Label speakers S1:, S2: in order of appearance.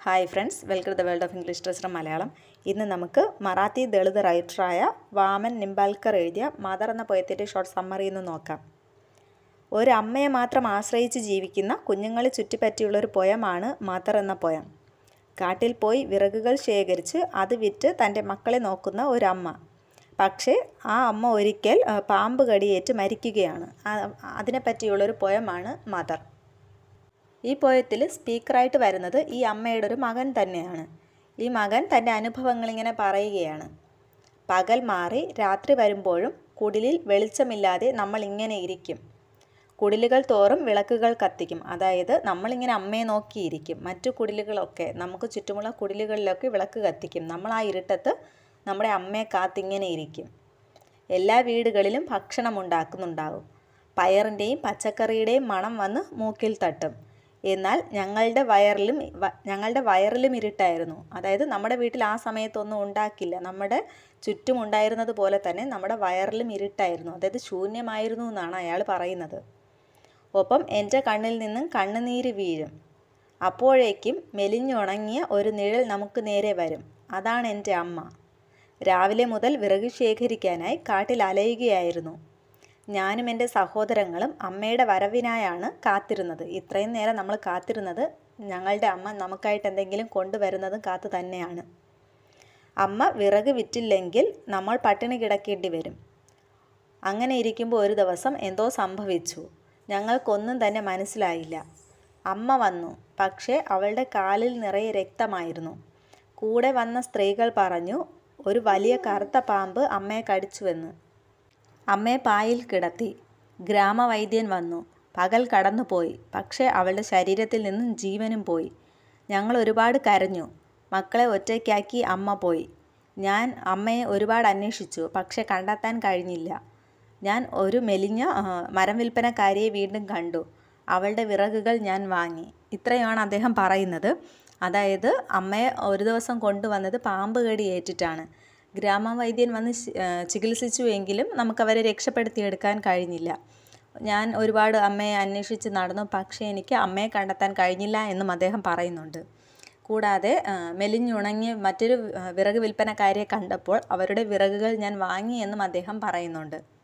S1: hi friends welcome to the world of English ട്രസ്റ്റർ മലയാളം ഇന്ന് നമുക്ക് മറാത്തി ദളിത് റൈറ്ററായ വാമൻ നിംബാൽക്കർ എഴുതിയ മദർ എന്ന പോയത്തിൻ്റെ ഷോർട്ട് സമ്മറി എന്ന് നോക്കാം ഒരു അമ്മയെ മാത്രം ആശ്രയിച്ച് ജീവിക്കുന്ന കുഞ്ഞുങ്ങളെ ചുറ്റിപ്പറ്റിയുള്ള ഒരു പോയമാണ് മദർ എന്ന പോയം കാട്ടിൽ പോയി വിറകുകൾ ശേഖരിച്ച് അത് വിറ്റ് തൻ്റെ മക്കളെ നോക്കുന്ന ഒരമ്മ പക്ഷേ ആ അമ്മ ഒരിക്കൽ ആ, പാമ്പ് കടിയേറ്റ് മരിക്കുകയാണ് ആ- അതിനെപ്പറ്റിയുള്ളൊരു പോയമാണ് മദർ ഈ പോയത്തിൽ സ്പീക്കറായിട്ട് വരുന്നത് ഈ അമ്മയുടെ ഒരു മകൻ തന്നെയാണ് ഈ മകൻ തൻ്റെ അനുഭവങ്ങൾ ഇങ്ങനെ പറയുകയാണ് പകൽ മാറി രാത്രി വരുമ്പോഴും കുടിലിൽ വെളിച്ചമില്ലാതെ നമ്മൾ ഇങ്ങനെ ഇരിക്കും കുടിലുകൾ തോറും വിളക്കുകൾ കത്തിക്കും അതായത് നമ്മളിങ്ങനെ അമ്മയെ നോക്കിയിരിക്കും മറ്റു കുടിലുകളൊക്കെ നമുക്ക് ചുറ്റുമുള്ള കുടിലുകളിലൊക്കെ വിളക്ക് കത്തിക്കും നമ്മൾ ആ ഇരുട്ടത്ത് നമ്മുടെ അമ്മയെ കാത്തിങ്ങനെ ഇരിക്കും എല്ലാ വീടുകളിലും ഭക്ഷണം ഉണ്ടാക്കുന്നുണ്ടാകും പയറിൻ്റെയും പച്ചക്കറിയുടെയും മണം വന്ന് മൂക്കിൽ തട്ടും എന്നാൽ ഞങ്ങളുടെ വയറിലും വ- ഞങ്ങളുടെ വയറിലും ഇരുട്ടായിരുന്നു അതായത് നമ്മുടെ വീട്ടിൽ ആ സമയത്തൊന്നും ഉണ്ടാക്കില്ല നമ്മുടെ ചുറ്റും ഉണ്ടായിരുന്നത് പോലെ തന്നെ നമ്മുടെ വയറിലും ഇരുട്ടായിരുന്നു അതായത് ശൂന്യമായിരുന്നു എന്നാണ് അയാൾ പറയുന്നത് ഒപ്പം എൻ്റെ കണ്ണിൽ നിന്നും കണ്ണുനീര് വീഴും അപ്പോഴേക്കും മെലിഞ്ഞുണങ്ങിയ ഒരു നിഴൽ നമുക്ക് നേരെ വരും അതാണ് എൻ്റെ അമ്മ രാവിലെ മുതൽ വിറക് ശേഖരിക്കാനായി കാട്ടിൽ അലയുകയായിരുന്നു ഞാനും എൻ്റെ സഹോദരങ്ങളും അമ്മയുടെ വരവിനായാണ് കാത്തിരുന്നത് ഇത്രയും നേരം നമ്മൾ കാത്തിരുന്നത് ഞങ്ങളുടെ അമ്മ നമുക്കായിട്ട് എന്തെങ്കിലും കൊണ്ടുവരുന്നതും കാത്തു തന്നെയാണ് അമ്മ വിറക് വിറ്റില്ലെങ്കിൽ നമ്മൾ പട്ടിണി കിടക്കേണ്ടി വരും അങ്ങനെ ഇരിക്കുമ്പോൾ ഒരു ദിവസം എന്തോ സംഭവിച്ചു ഞങ്ങൾക്കൊന്നും തന്നെ മനസ്സിലായില്ല അമ്മ വന്നു പക്ഷേ അവളുടെ കാലിൽ നിറയെ രക്തമായിരുന്നു കൂടെ വന്ന സ്ത്രീകൾ പറഞ്ഞു ഒരു വലിയ കറുത്ത പാമ്പ് അമ്മയെ കടിച്ചുവെന്ന് അമ്മയെ പായിൽ കിടത്തി ഗ്രാമവൈദ്യൻ വന്നു പകൽ കടന്നുപോയി പക്ഷേ അവളുടെ ശരീരത്തിൽ നിന്നും ജീവനും പോയി ഞങ്ങൾ ഒരുപാട് കരഞ്ഞു മക്കളെ ഒറ്റയ്ക്കാക്കി അമ്മ പോയി ഞാൻ അമ്മയെ ഒരുപാട് അന്വേഷിച്ചു പക്ഷെ കണ്ടെത്താൻ കഴിഞ്ഞില്ല ഞാൻ ഒരു മെലിഞ്ഞ ആ, മരം വിൽപ്പനക്കാരിയെ വീണ്ടും കണ്ടു അവളുടെ വിറകുകൾ ഞാൻ വാങ്ങി ഇത്രയുമാണ് അദ്ദേഹം പറയുന്നത് അതായത് അമ്മയെ ഒരു ദിവസം കൊണ്ടുവന്നത് പാമ്പ് കടി ഏറ്റിട്ടാണ് ഗ്രാമവൈദ്യൻ വന്ന് ചി- ആ, ചികിത്സിച്ചു എങ്കിലും നമുക്കവരെ രക്ഷപ്പെടുത്തിയെടുക്കാൻ കഴിഞ്ഞില്ല ഞാൻ ഒരുപാട് അമ്മയെ അന്വേഷിച്ച് നടന്നു പക്ഷേ എനിക്ക് അമ്മയെ കണ്ടെത്താൻ കഴിഞ്ഞില്ല എന്നും അദ്ദേഹം പറയുന്നുണ്ട് കൂടാതെ ആ, മെലിഞ്ഞുണങ്ങി മറ്റൊരു ആ, വിറക് വിൽപ്പനക്കാരിയെ കണ്ടപ്പോൾ അവരുടെ വിറകുകൾ ഞാൻ വാങ്ങി എന്നും അദ്ദേഹം പറയുന്നുണ്ട്